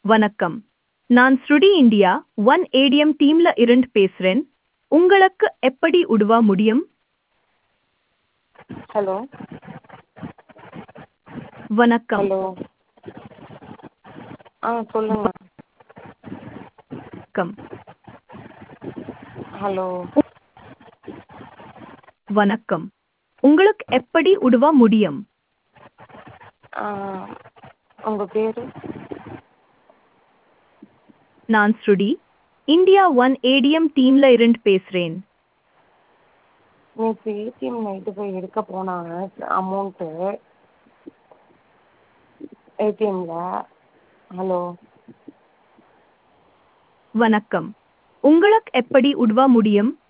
வணக்கம் நான் ஸ்ருடி இந்தியா ஒன் ஏடிஎம் டீம்ல இருந்து பேசுறேன் உங்களுக்கு எப்படி உதவ முடியும் ஹலோ வணக்கம் ஹலோ ஆ சொல்லுங்க வணக்கம் ஹலோ வணக்கம் உங்களுக்கு எப்படி உதவ முடியும் உங்கள் பேர் நான் ஸ்ருடி இந்தியா ஒன் ஏடிஎம் டீம்ல இருந்து பேசுறேன் நேற்று ஏடிஎம் நைட்டு போய் எடுக்க போனாங்க அமௌண்ட்டு ஏடிஎம்மில் ஹலோ வணக்கம் உங்களுக்கு எப்படி உதவ முடியும்